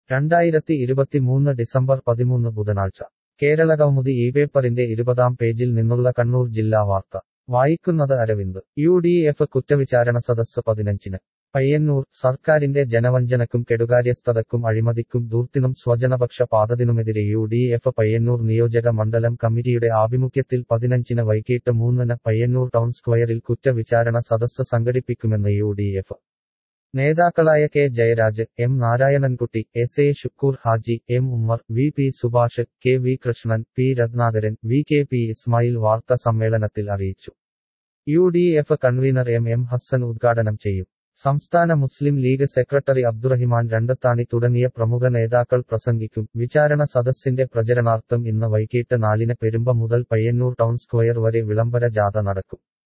രണ്ടായിരത്തി ഇരുപത്തിമൂന്ന് ഡിസംബർ പതിമൂന്ന് ബുധനാഴ്ച കേരളകൗമുദി ഈ പേപ്പറിന്റെ ഇരുപതാം പേജിൽ നിന്നുള്ള കണ്ണൂർ ജില്ലാ വാർത്ത വായിക്കുന്നത് അരവിന്ദ് യു ഡി എഫ് കുറ്റവിചാരണ സദസ്സ് പതിനഞ്ചിന് പയ്യന്നൂർ സർക്കാരിന്റെ ജനവഞ്ചനക്കും കെടുകാര്യസ്ഥതക്കും അഴിമതിക്കും ദൂർത്തിനും സ്വജനപക്ഷ പാതതിനുമെതിരെ യു ഡി എഫ് പയ്യന്നൂർ നിയോജക മണ്ഡലം കമ്മിറ്റിയുടെ ആഭിമുഖ്യത്തിൽ പതിനഞ്ചിന് വൈകിട്ട് മൂന്നിന് പയ്യന്നൂർ ടൗൺ സ്ക്വയറിൽ കുറ്റവിചാരണ സദസ്സ് സംഘടിപ്പിക്കുമെന്ന് യു ഡി എഫ് നേതാക്കളായ K Jayaraj M Narayanankutty S A Shukkur Haji M Ummer V P Subhash K V Krishnan P Ratnakaran V K P Ismail വാർത്താ സമ്മേളനത്തിൽ അറിയിച്ചു U D F convener M M Hassan ഉദ്ഘാടനം ചെയ്യും സംസ്ഥാന മുസ്ലിം ലീഗ് സെക്രട്ടറി അബ്ദുറഹിമാൻ രണ്ടത്താണി തുടങ്ങിയ പ്രമുഖ നേതാക്കൾ പ്രസംഗിക്കും വിചാരണ സദസ്സിന്റെ പ്രചരണാർത്ഥം ഇന്ന് വൈകിട്ട് നാലിന് പെരുമ്പ മുതൽ പയ്യന്നൂർ ടൗൺ സ്ക്വയർ വരെ വിളംബര ജാഥ നടക്കും